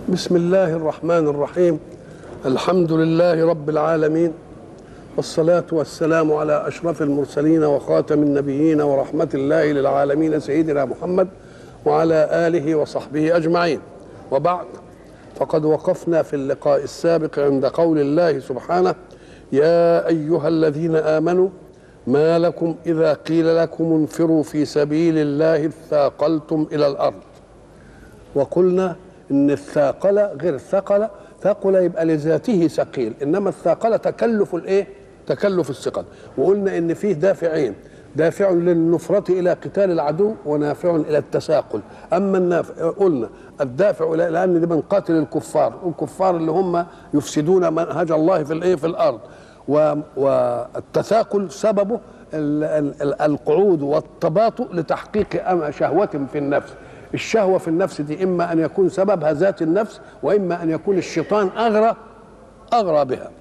بسم الله الرحمن الرحيم الحمد لله رب العالمين والصلاة والسلام على أشرف المرسلين وخاتم النبيين ورحمة الله للعالمين سيدنا محمد وعلى آله وصحبه أجمعين وبعد فقد وقفنا في اللقاء السابق عند قول الله سبحانه يا أيها الذين آمنوا ما لكم إذا قيل لكم انفروا في سبيل الله اثاقلتم إلى الأرض وقلنا ان الثاقل غير الثقل ثقل يبقى لذاته ثقيل انما الثاقل تكلف الايه تكلف الثقل وقلنا ان فيه دافعين دافع للنفرة إلى قتال العدو ونافع إلى التساقل أما النافع قلنا الدافع إلى لأن دي من قاتل الكفار الكفار اللي هم يفسدون منهج الله في الإيه في الأرض و- والتثاقل سببه ال- ال- ال- القعود والتباطؤ لتحقيق أم- شهوة في النفس الشهوة في النفس دي إما أن يكون سببها ذات النفس وإما أن يكون الشيطان أغرى أغرى بها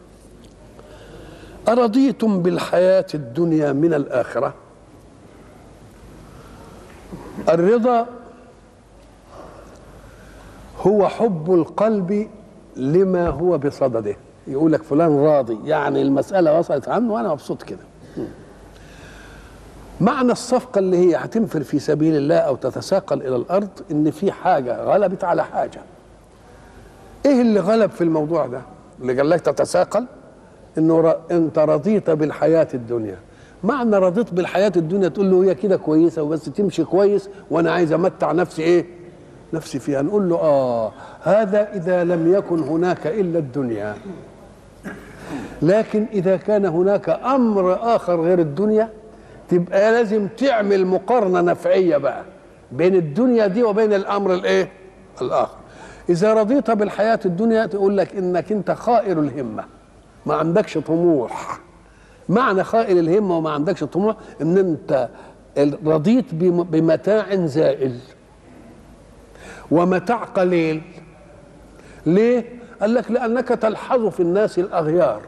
أرضيتم بالحياة الدنيا من الآخرة الرضا هو حب القلب لما هو بصدده يقول لك فلان راضي يعني المسألة وصلت عنه وأنا مبسوط كده معنى الصفقة اللي هي هتنفر في سبيل الله أو تتساقل إلى الأرض إن في حاجة غلبت على حاجة إيه اللي غلب في الموضوع ده اللي قال لك تتساقل إنه ر... أنت رضيت بالحياة الدنيا معنى رضيت بالحياة الدنيا تقول له هي كده كويسة وبس تمشي كويس وأنا عايز أمتع نفسي إيه نفسي فيها نقول له آه هذا إذا لم يكن هناك إلا الدنيا لكن إذا كان هناك أمر آخر غير الدنيا تبقى لازم تعمل مقارنة نفعية بقى بين الدنيا دي وبين الأمر الإيه؟ الآخر إذا رضيت بالحياة الدنيا تقول لك إنك أنت خائر الهمة ما عندكش طموح معنى خائر الهمة وما عندكش طموح إن أنت رضيت بم- بمتاع زائل ومتاع قليل ليه؟ قال لك لأنك تلحظ في الناس الأغيار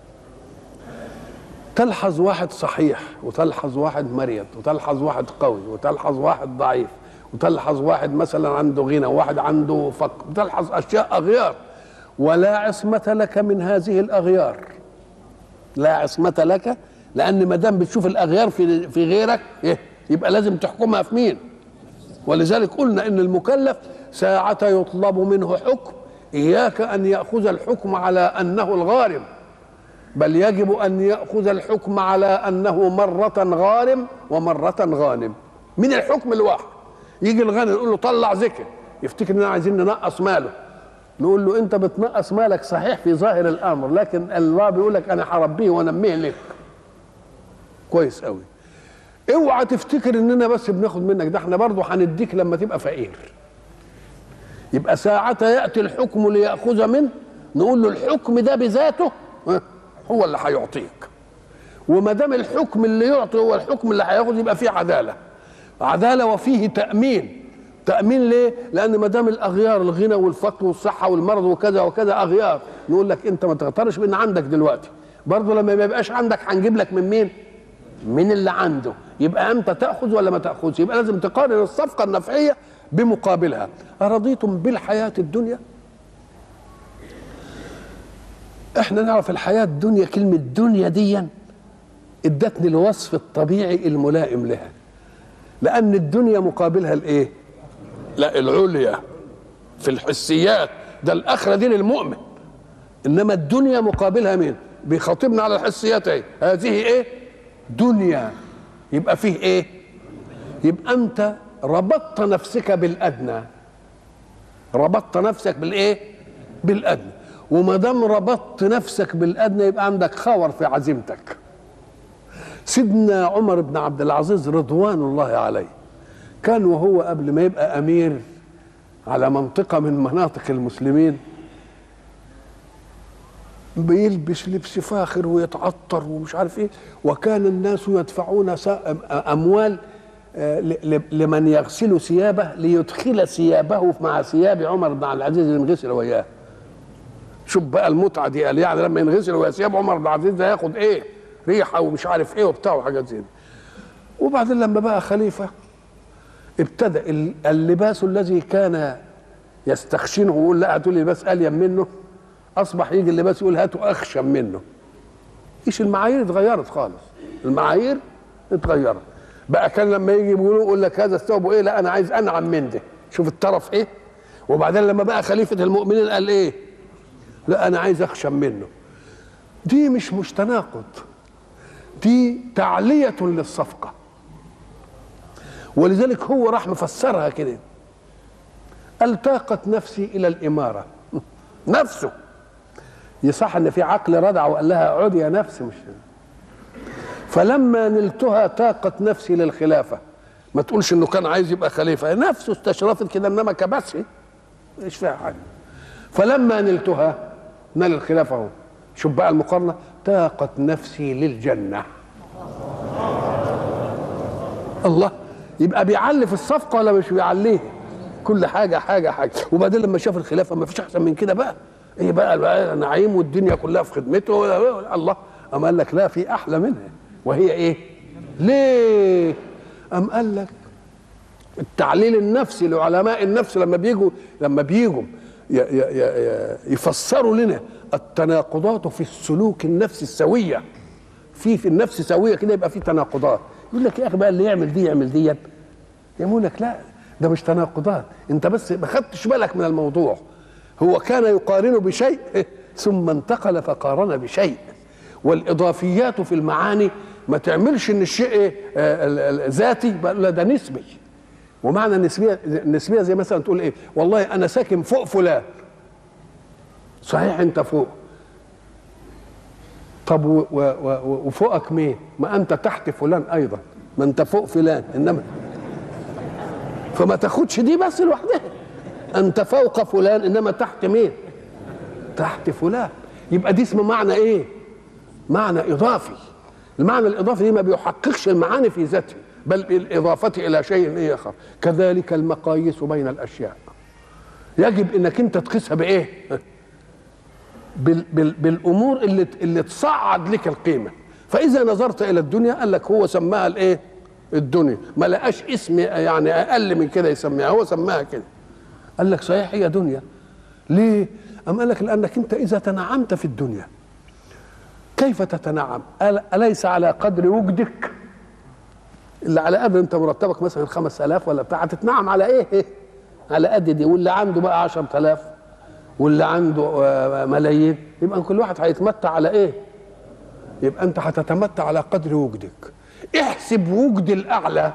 تلحظ واحد صحيح وتلحظ واحد مريض وتلحظ واحد قوي وتلحظ واحد ضعيف وتلحظ واحد مثلا عنده غنى وواحد عنده فقر تلحظ اشياء اغيار ولا عصمة لك من هذه الاغيار لا عصمة لك لان ما دام بتشوف الاغيار في في غيرك إيه؟ يبقى لازم تحكمها في مين ولذلك قلنا ان المكلف ساعة يطلب منه حكم اياك ان ياخذ الحكم على انه الغارم بل يجب ان ياخذ الحكم على انه مره غارم ومره غانم من الحكم الواحد يجي الغني نقول له طلع زكاه يفتكر اننا عايزين ننقص ماله نقول له انت بتنقص مالك صحيح في ظاهر الامر لكن الله بيقول لك انا هربيه وانميه لك كويس قوي اوعى تفتكر اننا بس بناخد منك ده احنا برضه هنديك لما تبقى فقير يبقى ساعة يأتي الحكم ليأخذ منه نقول له الحكم ده بذاته ها، هو اللي هيعطيك وما دام الحكم اللي يعطي هو الحكم اللي هياخد يبقى فيه عدالة عدالة وفيه تأمين تأمين ليه؟ لأن ما دام الأغيار الغنى والفقر والصحة والمرض وكذا وكذا أغيار نقول لك أنت ما تغترش بأن عندك دلوقتي برضه لما ما يبقاش عندك هنجيب لك من مين؟ من اللي عنده يبقى أنت تأخذ ولا ما تأخذش يبقى لازم تقارن الصفقة النفعية بمقابلها أرضيتم بالحياة الدنيا احنا نعرف الحياة الدنيا كلمة دنيا دي ادتني الوصف الطبيعي الملائم لها لأن الدنيا مقابلها الايه لا العليا في الحسيات ده الآخرة دي للمؤمن إنما الدنيا مقابلها مين بيخاطبنا على الحسيات ايه هذه ايه دنيا يبقى فيه ايه يبقى انت ربطت نفسك بالادنى ربطت نفسك بالايه بالادنى وما دام ربطت نفسك بالادنى يبقى عندك خور في عزيمتك سيدنا عمر بن عبد العزيز رضوان الله عليه كان وهو قبل ما يبقى امير على منطقه من مناطق المسلمين بيلبس لبس فاخر ويتعطر ومش عارف ايه وكان الناس يدفعون سا- اموال آه، ل- ل- لمن يغسل ثيابه ليدخل ثيابه مع ثياب عمر بن عبد العزيز ينغسل وياه شوف بقى المتعه دي قال يعني لما ينغسل ويا ثياب عمر بن عبد العزيز ده ياخد ايه ريحه ومش عارف ايه وبتاع وحاجات زي دي وبعدين لما بقى خليفه ابتدأ ال- اللباس الذي كان يستخشنه ويقول لا هاتوا لي لباس الين منه اصبح يجي اللباس يقول هاتوا اخشن منه ايش المعايير اتغيرت خالص المعايير اتغيرت بقى كان لما يجي يقولوا يقول لك هذا الثوب ايه لا انا عايز انعم من ده شوف الطرف ايه وبعدين لما بقى خليفه المؤمنين قال ايه لا انا عايز اخشن منه دي مش مش تناقض دي تعليه للصفقه ولذلك هو راح مفسرها كده التاقت نفسي الى الاماره نفسه يصح ان في عقل ردع وقال لها اقعدي يا نفسي مش فلما نلتها تاقت نفسي للخلافه ما تقولش انه كان عايز يبقى خليفه نفسه استشرفت كده انما كبسي ايش فيها حاجه فلما نلتها نال الخلافه اهو شوف بقى المقارنه تاقت نفسي للجنه الله يبقى بيعلي في الصفقه ولا مش بيعليه كل حاجه حاجه حاجه وبعدين لما شاف الخلافه ما فيش احسن من كده بقى ايه بقى, بقى نعيم والدنيا كلها في خدمته الله أم قال لك لا في احلى منها وهي ايه ليه أم قال لك التعليل النفسي لعلماء النفس لما بيجوا لما بيجوا يفسروا لنا التناقضات في السلوك النفسي السويه في في النفس سويه كده يبقى في تناقضات يقول لك يا اخي بقى اللي يعمل دي يعمل دي يقول لك لا ده مش تناقضات انت بس ما خدتش بالك من الموضوع هو كان يقارن بشيء ثم انتقل فقارن بشيء والاضافيات في المعاني ما تعملش ان الشيء ذاتي لا ده نسبي ومعنى النسبيه النسبيه زي مثلا تقول ايه والله انا ساكن فوق فلان صحيح انت فوق طب و و و وفوقك مين ما انت تحت فلان ايضا ما انت فوق فلان انما فما تاخدش دي بس لوحدها انت فوق فلان انما تحت مين تحت فلان يبقى دي اسمه معنى ايه معنى اضافي المعنى الاضافي دي ما بيحققش المعاني في ذاته بل بالاضافه الى شيء اخر كذلك المقاييس بين الاشياء يجب انك انت تقيسها بايه بال بال بالامور اللي اللي تصعد لك القيمه فاذا نظرت الى الدنيا قال لك هو سماها الايه الدنيا ما لقاش اسم يعني اقل من كده يسميها هو سماها كده قال لك صحيح هي دنيا ليه أم قال لك لأنك أنت إذا تنعمت في الدنيا كيف تتنعم أليس على قدر وجدك اللي على قدر أنت مرتبك مثلا خمس آلاف ولا بتاع هتتنعم على إيه على قد دي واللي عنده بقى عشرة آلاف واللي عنده ملايين يبقى كل واحد هيتمتع على إيه يبقى أنت هتتمتع على قدر وجدك احسب وجد الأعلى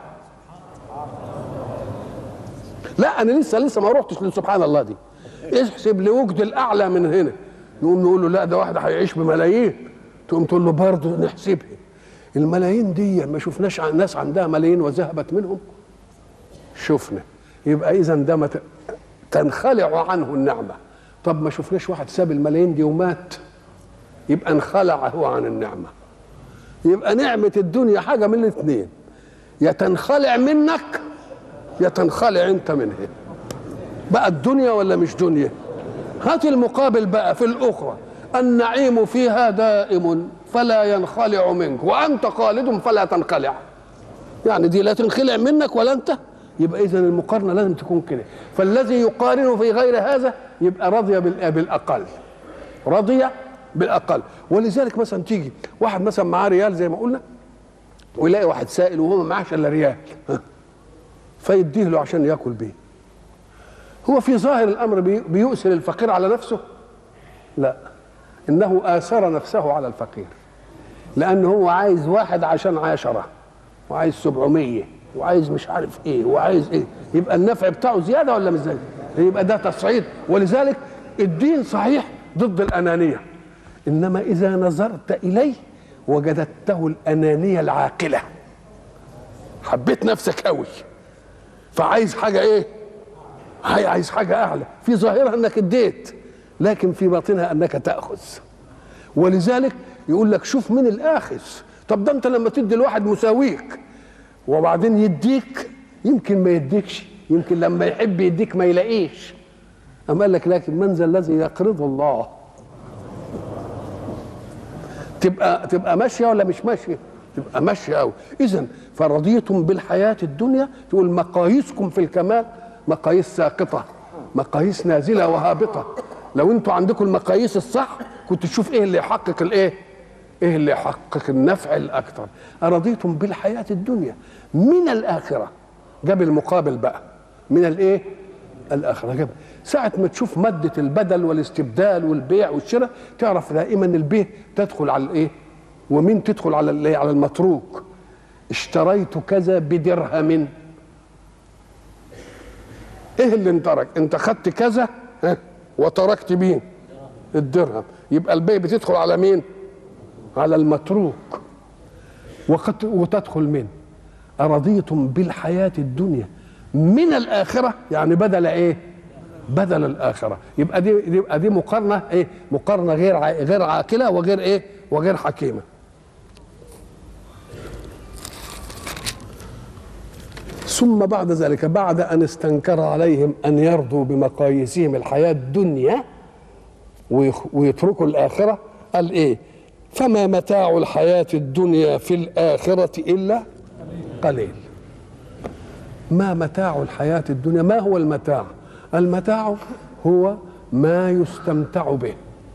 لا انا لسه لسه ما رحتش لسبحان الله دي احسب لوجد الاعلى من هنا نقوم نقول له لا ده واحد هيعيش بملايين تقوم تقول له برضه نحسبها الملايين دي ما شفناش عن ناس عندها ملايين وذهبت منهم شفنا يبقى اذا ده ما تنخلع عنه النعمه طب ما شفناش واحد ساب الملايين دي ومات يبقى انخلع هو عن النعمه يبقى نعمه الدنيا حاجه من الاثنين يا تنخلع منك يا تنخلع انت منها بقى الدنيا ولا مش دنيا هات المقابل بقى في الاخرى النعيم فيها دائم فلا ينخلع منك وانت خالد فلا تنخلع يعني دي لا تنخلع منك ولا انت يبقى اذا المقارنه لازم تكون كده فالذي يقارن في غير هذا يبقى رضي بالاقل رضي بالاقل ولذلك مثلا تيجي واحد مثلا معاه ريال زي ما قلنا ويلاقي واحد سائل وهو ما معاش الا ريال فيديه له عشان ياكل بيه هو في ظاهر الامر بيؤثر الفقير على نفسه لا انه اثر نفسه على الفقير لانه هو عايز واحد عشان عشرة وعايز سبعمية وعايز مش عارف ايه وعايز ايه يبقى النفع بتاعه زياده ولا مش زياده يبقى ده تصعيد ولذلك الدين صحيح ضد الانانيه انما اذا نظرت اليه وجدته الانانيه العاقله حبيت نفسك قوي فعايز حاجه ايه عايز حاجه اعلى في ظاهرها انك اديت لكن في باطنها انك تاخذ ولذلك يقول لك شوف مين الاخذ طب ده انت لما تدي لواحد مساويك وبعدين يديك يمكن ما يديكش يمكن لما يحب يديك ما يلاقيش أم قال لك لكن من ذا الذي يقرض الله تبقى تبقى ماشيه ولا مش ماشيه تبقى ماشيه قوي اذا فرضيتم بالحياه الدنيا تقول مقاييسكم في الكمال مقاييس ساقطه مقاييس نازله وهابطه لو انتوا عندكم المقاييس الصح كنت تشوف ايه اللي يحقق الايه ايه اللي يحقق النفع الاكثر ارضيتم بالحياه الدنيا من الاخره جاب المقابل بقى من الايه الاخره جاب ساعه ما تشوف ماده البدل والاستبدال والبيع والشراء تعرف دائما البيع تدخل على الايه ومين تدخل على الايه على المتروك اشتريت كذا بدرهم ايه اللي انترك انت خدت كذا ها وتركت مين الدرهم يبقى البيع بتدخل على مين على المتروك وقد وتدخل من أرضيتم بالحياة الدنيا من الآخرة يعني بدل إيه بدل الآخرة يبقى دي يبقى دي مقارنة إيه مقارنة غير ع- غير عاقلة وغير إيه وغير حكيمة ثم بعد ذلك بعد أن استنكر عليهم أن يرضوا بمقاييسهم الحياة الدنيا ويخ- ويتركوا الآخرة قال إيه فما متاع الحياة الدنيا في الآخرة إلا قليل ما متاع الحياة الدنيا ما هو المتاع المتاع هو ما يستمتع به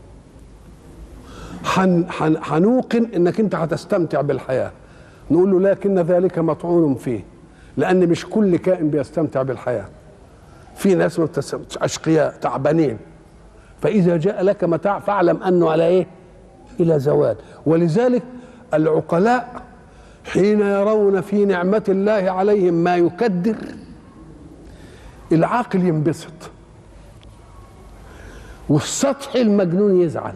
حن حن حنوقن انك انت هتستمتع بالحياه نقول له لكن ذلك مطعون فيه لان مش كل كائن بيستمتع بالحياه في ناس ما بتستمتعش اشقياء تعبانين فاذا جاء لك متاع فاعلم انه على ايه الى زوال ولذلك العقلاء حين يرون في نعمه الله عليهم ما يكدر العاقل ينبسط والسطحي المجنون يزعل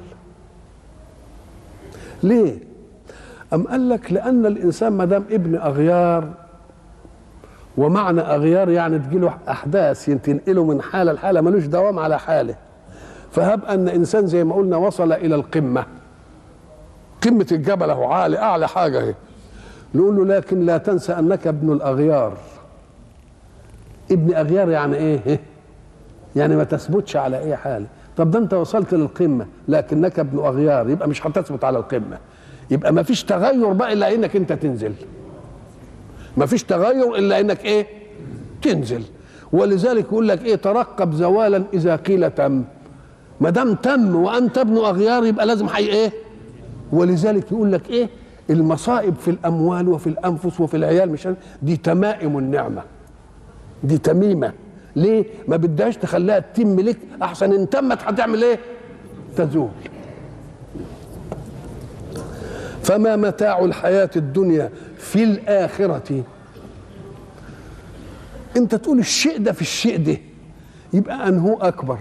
ليه أم قال لك لأن الإنسان ما دام ابن أغيار ومعنى أغيار يعني تجيله أحداث تنقله من حالة لحالة ملوش دوام على حاله فهب أن إنسان زي ما قلنا وصل إلى القمة قمة الجبل أهو عالي أعلى حاجة اهي نقول له لكن لا تنسى أنك ابن الأغيار ابن أغيار يعني إيه؟ يعني ما تثبتش على أي حال طب ده أنت وصلت للقمة لكنك ابن أغيار يبقى مش هتثبت على القمة يبقى ما فيش تغير بقى إلا إنك أنت تنزل ما فيش تغير إلا إنك إيه؟ تنزل ولذلك يقول لك إيه ترقب زوالا إذا قيل تم ما دام تم وأنت ابن أغيار يبقى لازم حي إيه؟ ولذلك يقول لك إيه؟ المصائب في الأموال وفي الأنفس وفي العيال مش عارف- دي تمائم النعمة دي تميمة ليه ما بدهاش تخليها تتم لك احسن ان تمت هتعمل ايه تزول فما متاع الحياة الدنيا في الآخرة انت تقول الشيء ده في الشيء ده يبقى انه اكبر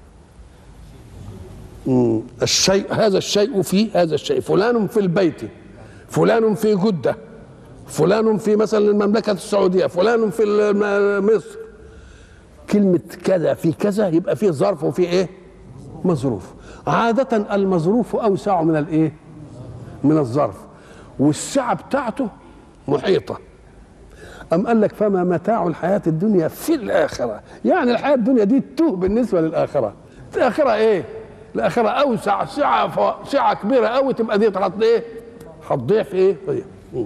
مم. الشيء هذا الشيء في هذا الشيء فلان في البيت فلان في جدة فلان في مثلا المملكة السعودية فلان في الم- مصر كلمة كذا في كذا يبقى فيه ظرف وفيه ايه مظروف عادة المظروف أوسع من الايه من الظرف والسعة بتاعته محيطة أم قال لك فما متاع الحياة الدنيا في الآخرة يعني الحياة الدنيا دي توه بالنسبة للآخرة الآخرة إيه الآخرة أوسع سعة ف- سعة كبيرة أوي تبقى دي تحط إيه هتضيع في إيه هي. مم.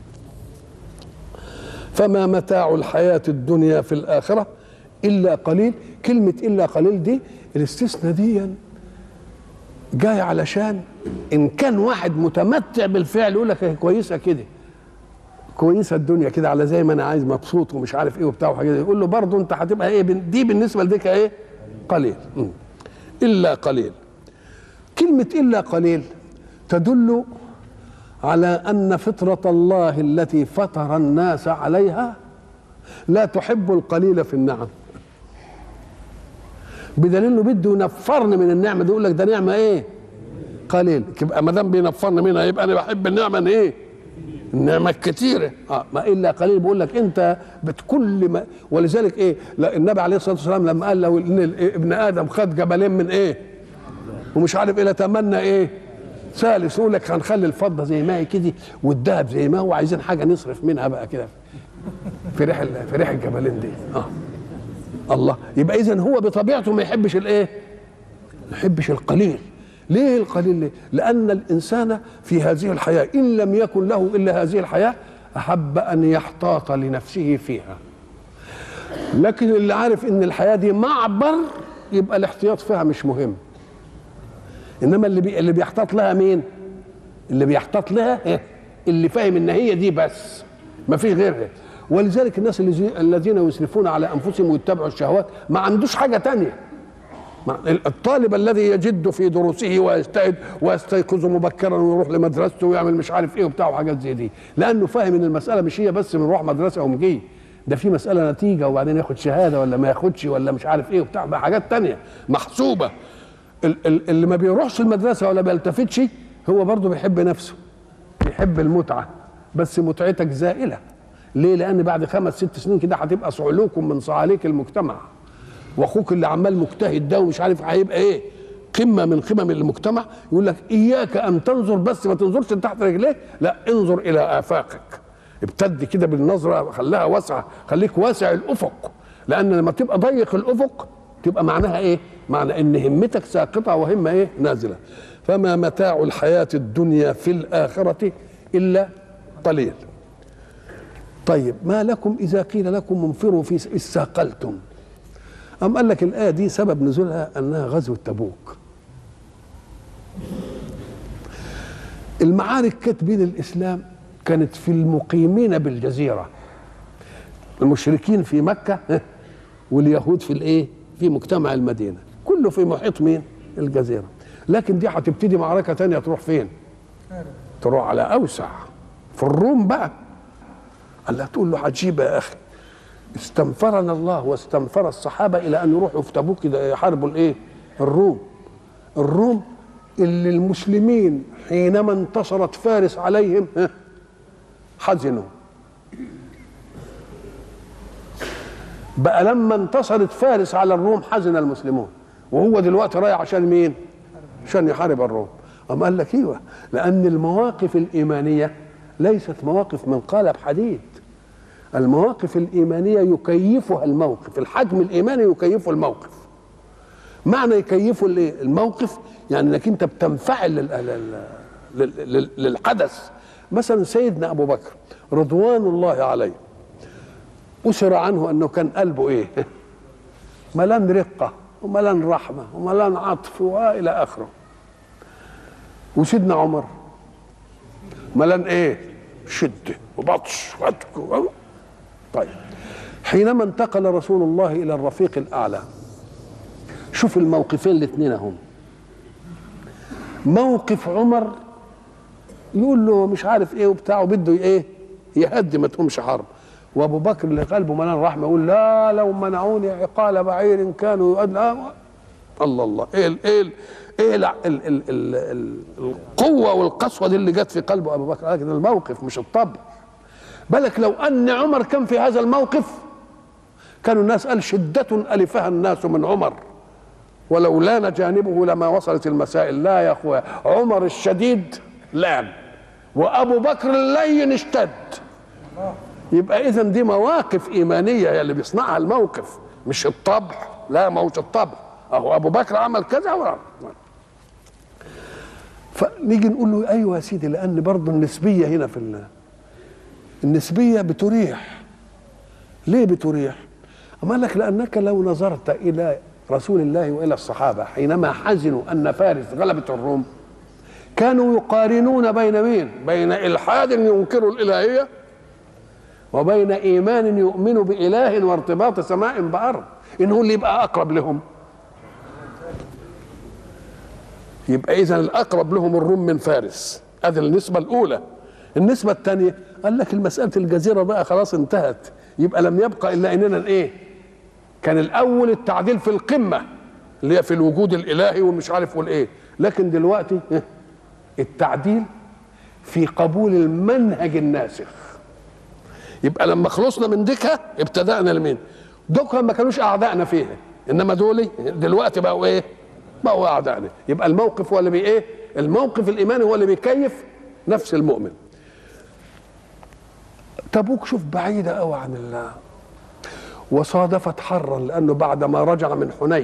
فما متاع الحياة الدنيا في الآخرة إلا قليل كلمة إلا قليل دي الاستثناء دي جاي علشان إن كان واحد متمتع بالفعل يقول لك هي كويسة كده كويسه الدنيا كده على زي ما انا عايز مبسوط ومش عارف ايه وبتاع وحاجات يقول له برضه انت هتبقى ايه بن- دي بالنسبه لديك ايه قليل مم. الا قليل كلمه الا قليل تدل على ان فطره الله التي فطر الناس عليها لا تحب القليل في النعم بدليل انه بده ينفرني من النعمه دي يقول لك ده نعمه ايه قليل يبقى ما دام بينفرني منها يبقى انا بحب النعمه ايه النعمة الكثيرة اه ما إلا قليل بيقول لك أنت بكل ما ولذلك إيه لا النبي عليه الصلاة والسلام لما قال له إن ال- ابن آدم خد جبلين من إيه ومش عارف إيه تمنى إيه ثالث يقول لك هنخلي الفضة زي ما هي كده والذهب زي ما هو عايزين حاجة نصرف منها بقى كده في ريح ال- في ريح الجبلين دي اه الله يبقى إذا هو بطبيعته ما يحبش الإيه ما يحبش القليل ليه القليل ليه؟ لأن الإنسان في هذه الحياة إن لم يكن له إلا هذه الحياة أحب أن يحتاط لنفسه فيها لكن اللي عارف ان الحياه دي معبر يبقى الاحتياط فيها مش مهم انما اللي بي اللي بيحتاط لها مين اللي بيحتاط لها إيه؟ اللي فاهم ان هي دي بس ما فيش غيرها ولذلك الناس اللي زي- الذين يسرفون على انفسهم ويتبعوا الشهوات ما عندوش حاجه تانية مع- الطالب الذي يجد في دروسه ويجتهد ويستيقظ مبكرا ويروح لمدرسته ويعمل مش عارف ايه وبتاع وحاجات زي دي لانه فاهم ان المساله مش هي بس بنروح مدرسه ومجي ده في مساله نتيجه وبعدين ياخد شهاده ولا ما ياخدش ولا مش عارف ايه وبتاع ده حاجات تانية محسوبه ال- ال- اللي ما بيروحش المدرسه ولا بيلتفتش هو برضه بيحب نفسه بيحب المتعه بس متعتك زائله ليه لان بعد خمس ست سنين كده هتبقى صعلوك من صعاليك المجتمع واخوك اللي عمال مجتهد ده ومش عارف هيبقى ايه قمه من قمم المجتمع يقول لك اياك ان تنظر بس ما تنظرش تحت رجليك لا انظر الى افاقك ابتدي كده بالنظره خليها واسعه خليك واسع الافق لان لما تبقى ضيق الافق تبقى معناها ايه معنى ان همتك ساقطه وهمه ايه نازله فما متاع الحياه الدنيا في الاخره الا قليل طيب ما لكم اذا قيل لكم انفروا في استثقلتم أم قال لك الآية دي سبب نزولها أنها غزوة تبوك المعارك كانت بين الإسلام كانت في المقيمين بالجزيرة المشركين في مكة ها، واليهود في الإيه في مجتمع المدينة كله في محيط مين الجزيرة لكن دي هتبتدي معركة تانية تروح فين تروح على أوسع في الروم بقى قال لها تقول له عجيبة يا أخي استنفرنا الله واستنفر الصحابه الى ان يروحوا في تبوك ده يحاربوا الايه؟ الروم. الروم اللي المسلمين حينما انتصرت فارس عليهم ها، حزنوا. بقى لما انتصرت فارس على الروم حزن المسلمون وهو دلوقتي رايح عشان مين؟ عشان يحارب الروم. أم قال لك ايوه لان المواقف الايمانيه ليست مواقف من قالب حديد. المواقف الإيمانية يكيفها الموقف الحجم الإيماني يكيفه الموقف معنى يكيفه الإيه؟ الموقف يعني انك انت بتنفعل لل- لل- لل- لل- للحدث مثلا سيدنا ابو بكر رضوان الله عليه أسر عنه انه كان قلبه ايه ملان رقه وملان رحمه وملان عطف والى اخره وسيدنا عمر ملان ايه شده وبطش وعتك طيب حينما انتقل رسول الله الى الرفيق الاعلى شوف الموقفين الاثنين هم موقف عمر يقول له مش عارف ايه وبتاع وبده ايه يهدي ما تقومش حرب وابو بكر اللي قلبه ملان رحمه يقول لا لو منعوني عقال بعير كانوا يؤد لا الله الله ايه ال ايه ال ايه ال ال ال ال ال القوه والقسوه دي اللي جت في قلب ابو بكر لكن الموقف مش الطبع بالك لو ان عمر كان في هذا الموقف كانوا الناس قال شده الفها الناس من عمر ولو لان جانبه لما وصلت المسائل لا يا اخويا عمر الشديد لان وابو بكر اللين اشتد يبقى اذا دي مواقف ايمانيه هي اللي بيصنعها الموقف مش الطبع لا ما هوش الطبع اهو ابو بكر عمل كذا ولا فنيجي نقول له ايوه يا سيدي لان برضه النسبيه هنا في ال- النسبيه بتريح ليه بتريح؟ أما قال لك لأنك لو نظرت إلى رسول الله وإلى الصحابة حينما حزنوا أن فارس غلبت الروم كانوا يقارنون بين مين؟ بين إلحاد ينكر الإلهية وبين إيمان يؤمن بإله وارتباط سماء بأرض إن هو اللي يبقى أقرب لهم يبقى إذا الأقرب لهم الروم من فارس هذه النسبة الأولى النسبة الثانية قال لك المسألة الجزيرة بقى خلاص انتهت يبقى لم يبقى إلا إننا إيه كان الأول التعديل في القمة اللي هي في الوجود الإلهي ومش عارف والإيه لكن دلوقتي إيه؟ التعديل في قبول المنهج الناسخ يبقى لما خلصنا من ديكها ابتدأنا لمين دوكها ما كانوش أعدائنا فيها إنما دول دلوقتي بقوا إيه بقوا أعدائنا يبقى الموقف هو اللي بي إيه الموقف الإيماني هو اللي بيكيف نفس المؤمن تبوك شوف بعيدة قوي عن الله وصادفت حرا لأنه بعد ما رجع من حنين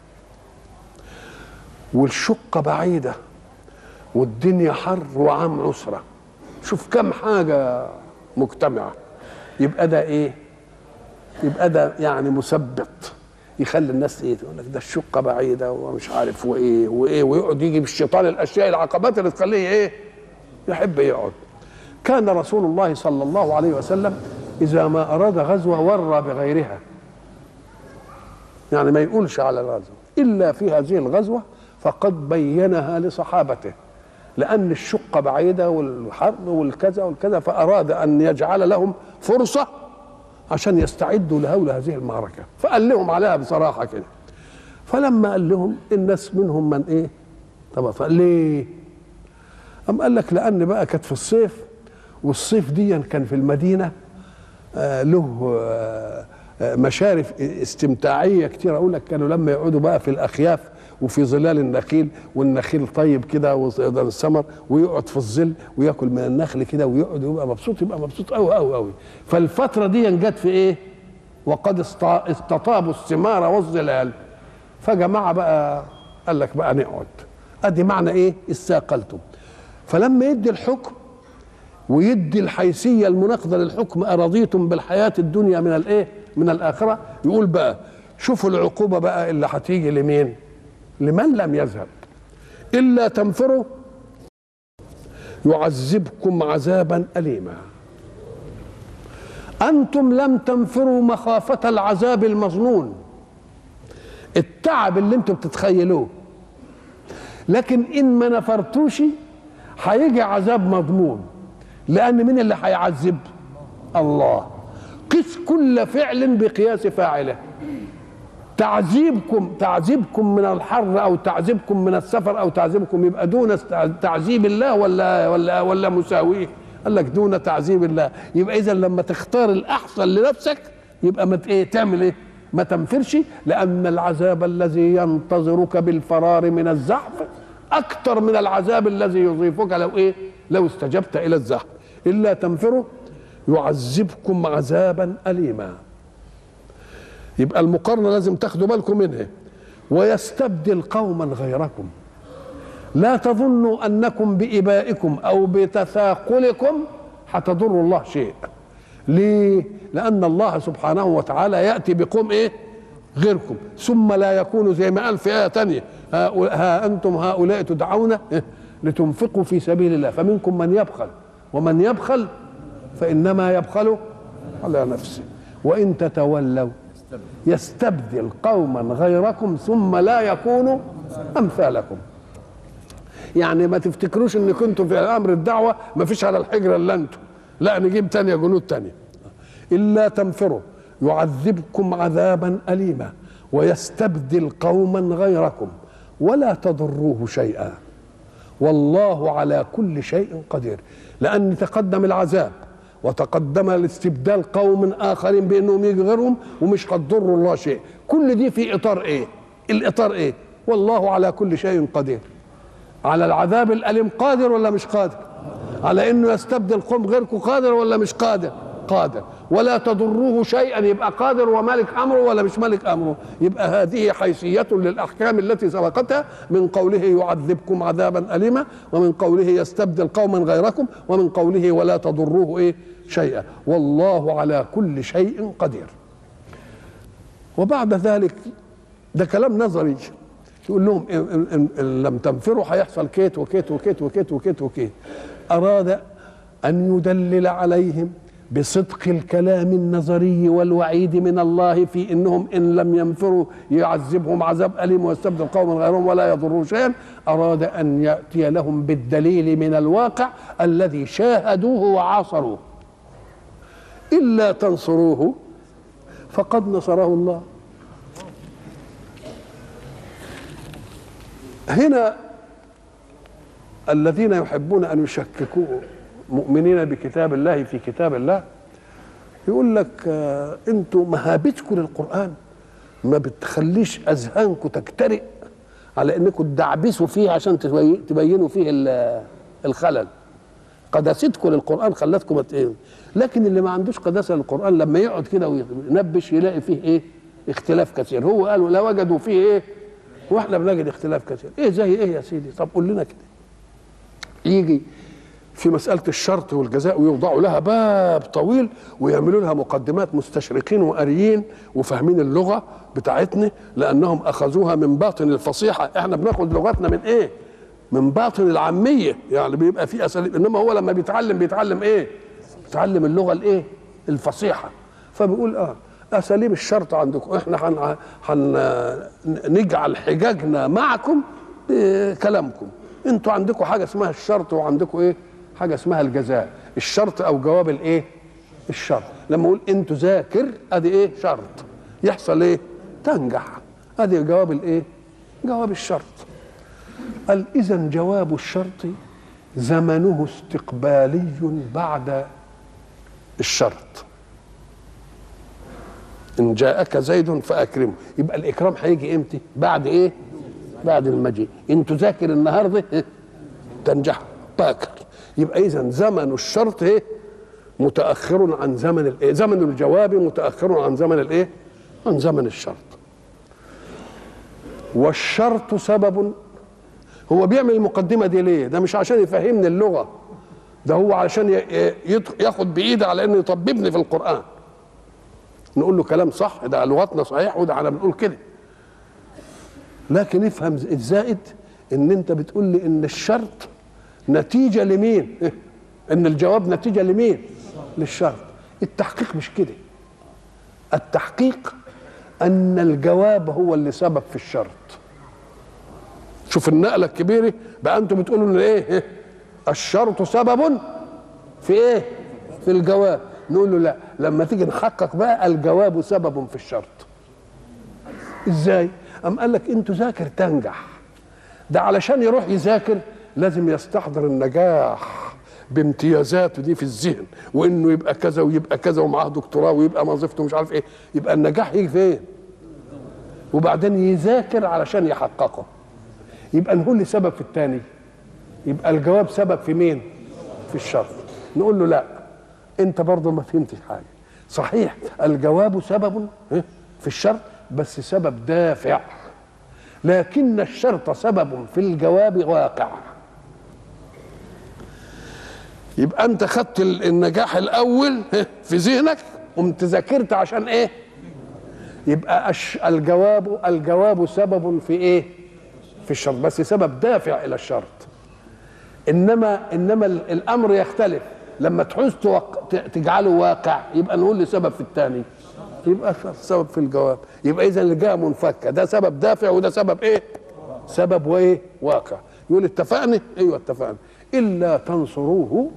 والشقة بعيدة والدنيا حر وعام عسرة شوف كم حاجة مجتمعة يبقى ده ايه يبقى ده يعني مثبط يخلي الناس ايه تقول لك ده الشقه بعيده ومش عارف وايه وايه ويقعد يجي بالشيطان الاشياء العقبات اللي تخليه ايه يحب يقعد كان رسول الله صلى الله عليه وسلم اذا ما اراد غزوه ورى بغيرها يعني ما يقولش على الغزوه الا في هذه الغزوه فقد بينها لصحابته لان الشقه بعيده والحرب والكذا والكذا فاراد ان يجعل لهم فرصه عشان يستعدوا لهول هذه المعركه فقال لهم عليها بصراحه كده فلما قال لهم الناس منهم من ايه طب ليه أم قال لك لأن بقى كانت في الصيف والصيف دي كان في المدينة آه له آه مشارف استمتاعية كتير أقول لك كانوا لما يقعدوا بقى في الأخياف وفي ظلال النخيل والنخيل طيب كده والثمر ويقعد في الظل وياكل من النخل كده ويقعد ويبقى مبسوط يبقى مبسوط قوي قوي قوي فالفترة دي جت في إيه؟ وقد استطابوا الثمار والظلال فجماعة بقى قال لك بقى نقعد ادي معنى ايه استاقلتم فلما يدي الحكم ويدي الحيثيه المناقضه للحكم ارضيتم بالحياه الدنيا من الايه من الاخره يقول بقى شوفوا العقوبه بقى اللي هتيجي لمين لمن لم يذهب الا تنفروا يعذبكم عذابا اليما انتم لم تنفروا مخافه العذاب المظنون التعب اللي انتم بتتخيلوه لكن ان ما نفرتوش هيجي عذاب مضمون لان مين اللي هيعذب الله قس كل فعل بقياس فاعله تعذيبكم تعذيبكم من الحر او تعذيبكم من السفر او تعذيبكم يبقى دون تعذيب الله ولا ولا ولا مساويه قال لك دون تعذيب الله يبقى اذا لما تختار الاحسن لنفسك يبقى ما ايه تعمل ايه ما تنفرش لان العذاب الذي ينتظرك بالفرار من الزحف اكثر من العذاب الذي يضيفك لو ايه لو استجبت الى الزحف الا تنفروا يعذبكم عذابا اليما يبقى المقارنه لازم تاخدوا بالكم منها ويستبدل قوما غيركم لا تظنوا انكم بابائكم او بتثاقلكم هتضروا الله شيء ليه لان الله سبحانه وتعالى ياتي بقوم ايه غيركم ثم لا يكون زي ما قال في ايه تانية ها انتم هؤلاء تدعون لتنفقوا في سبيل الله فمنكم من يبخل ومن يبخل فانما يبخل على نفسه وان تتولوا يستبدل قوما غيركم ثم لا يكونوا امثالكم يعني ما تفتكروش ان كنتم في امر الدعوه ما فيش على الحجره الا انتم لا نجيب تانية جنود تانية الا تنفروا يعذبكم عذابا اليما ويستبدل قوما غيركم ولا تضروه شيئا والله على كل شيء قدير لان تقدم العذاب وتقدم الاستبدال قوم اخرين بانهم يجي غيرهم ومش هتضر الله شيء كل دي في اطار ايه الاطار ايه والله على كل شيء قدير على العذاب الاليم قادر ولا مش قادر على انه يستبدل قوم غيركم قادر ولا مش قادر قادر ولا تضروه شيئا يبقى قادر ومالك امره ولا مش مالك امره يبقى هذه حيثيه للاحكام التي سبقتها من قوله يعذبكم عذابا اليما ومن قوله يستبدل قوما غيركم ومن قوله ولا تضروه ايه شيئا والله على كل شيء قدير وبعد ذلك ده كلام نظري يقول لهم إن, إن, إن لم تنفروا هيحصل كيت وكيت وكيت وكيت وكيت وكيت أراد أن يدلل عليهم بصدق الكلام النظري والوعيد من الله في انهم ان لم ينفروا يعذبهم عذاب اليم ويستبدل قوما غيرهم ولا يضروا شيئا اراد ان ياتي لهم بالدليل من الواقع الذي شاهدوه وعاصروه الا تنصروه فقد نصره الله هنا الذين يحبون ان يشككوا مؤمنين بكتاب الله في كتاب الله يقول لك آه انتوا مهابتكم للقران ما بتخليش اذهانكم تجترئ على انكم تدعبسوا فيه عشان تبينوا فيه الخلل قداستكم للقران خلتكم ايه لكن اللي ما عندوش قداسه للقران لما يقعد كده وينبش يلاقي فيه ايه اختلاف كثير هو قالوا لا وجدوا فيه ايه واحنا بنجد اختلاف كثير ايه زي ايه يا سيدي طب قول لنا كده يجي في مسألة الشرط والجزاء ويوضعوا لها باب طويل ويعملوا لها مقدمات مستشرقين وقاريين وفاهمين اللغة بتاعتنا لأنهم أخذوها من باطن الفصيحة احنا بناخد لغتنا من ايه من باطن العامية يعني بيبقى في أساليب إنما هو لما بيتعلم بيتعلم ايه بيتعلم اللغة الايه الفصيحة فبيقول اه اساليب الشرط عندكم احنا هن هن نجعل حجاجنا معكم بكلامكم انتوا عندكم حاجه اسمها الشرط وعندكم ايه حاجه اسمها الجزاء الشرط او جواب الايه الشرط لما اقول انتوا ذاكر ادي ايه شرط يحصل ايه تنجح ادي جواب الايه جواب الشرط قال اذا جواب الشرط زمنه استقبالي بعد الشرط ان جاءك زيد فاكرمه يبقى الاكرام هيجي امتى بعد ايه بعد المجيء ان تذاكر النهارده إيه؟ تنجح باكر يبقى اذا زمن الشرط ايه متاخر عن زمن الايه زمن الجواب متاخر عن زمن الايه عن زمن الشرط والشرط سبب هو بيعمل المقدمه دي ليه ده مش عشان يفهمني اللغه ده هو علشان ياخد بايدي على انه يطببني في القران نقول له كلام صح ده لغتنا صحيح وده احنا بنقول كده لكن افهم الزائد ان انت بتقول لي ان الشرط نتيجه لمين ان الجواب نتيجه لمين للشرط التحقيق مش كده التحقيق ان الجواب هو اللي سبب في الشرط شوف النقله الكبيره بقى انتم بتقولوا ان ايه الشرط سبب في ايه في الجواب نقول له لا لما تيجي نحقق بقى الجواب سبب في الشرط ازاي ام قال لك انت ذاكر تنجح ده علشان يروح يذاكر لازم يستحضر النجاح بامتيازاته دي في الذهن وانه يبقى كذا ويبقى كذا ومعاه دكتوراه ويبقى وظيفته مش عارف ايه يبقى النجاح يجي فين وبعدين يذاكر علشان يحققه يبقى نقول لي سبب في الثاني يبقى الجواب سبب في مين في الشرط نقول له لا انت برضه ما فهمتش حاجه صحيح الجواب سبب في الشرط بس سبب دافع لكن الشرط سبب في الجواب واقع يبقى انت خدت النجاح الاول في ذهنك قمت ذاكرت عشان ايه يبقى الجواب الجواب سبب في ايه في الشرط بس سبب دافع الى الشرط انما انما الامر يختلف لما تحوز تجعله واقع يبقى نقول لي سبب في الثاني يبقى سبب في الجواب يبقى اذا اللي جاء منفكه ده سبب دافع وده سبب ايه سبب وايه واقع يقول اتفقنا ايوه اتفقنا الا تنصروه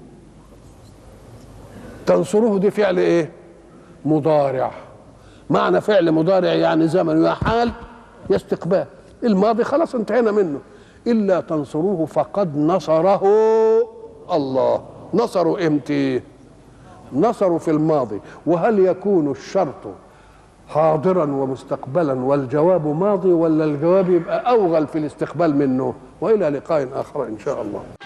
تنصروه دي فعل ايه مضارع معنى فعل مضارع يعني زمن يا حال يا استقبال الماضي خلاص انتهينا منه الا تنصروه فقد نصره الله نصروا امتى نصروا في الماضي وهل يكون الشرط حاضرا ومستقبلا والجواب ماضي ولا الجواب يبقى اوغل في الاستقبال منه والى لقاء اخر ان شاء الله